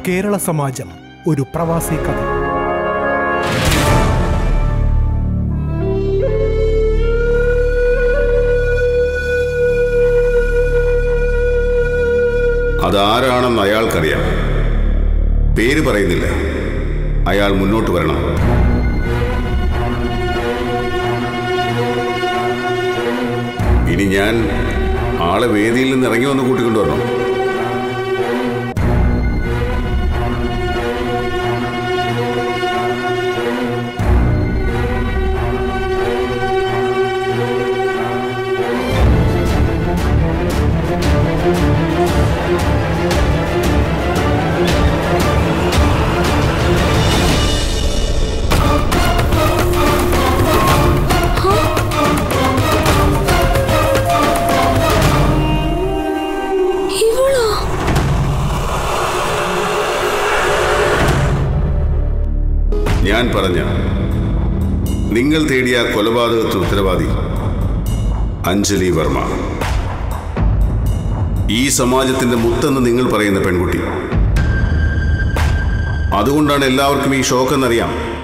കേരള സമാജം ഒരു പ്രവാസി കഥ അതാരാണെന്ന് അയാൾക്കറിയാം പേര് പറയുന്നില്ല അയാൾ മുന്നോട്ട് വരണം ഇനി ഞാൻ ആളെ വേദിയിൽ നിന്ന് ഇറങ്ങി വന്ന് കൂട്ടിക്കൊണ്ടുവരണം ഇവളോ ഞാൻ പറഞ്ഞ നിങ്ങൾ തേടിയ ആ കൊലപാതകത്തിന് ഉത്തരവാദി അഞ്ജലി വർമ്മ ഈ സമാജത്തിന്റെ മുത്തെന്ന് നിങ്ങൾ പറയുന്ന പെൺകുട്ടി അതുകൊണ്ടാണ് എല്ലാവർക്കും ഈ ഷോക്കെന്നറിയാം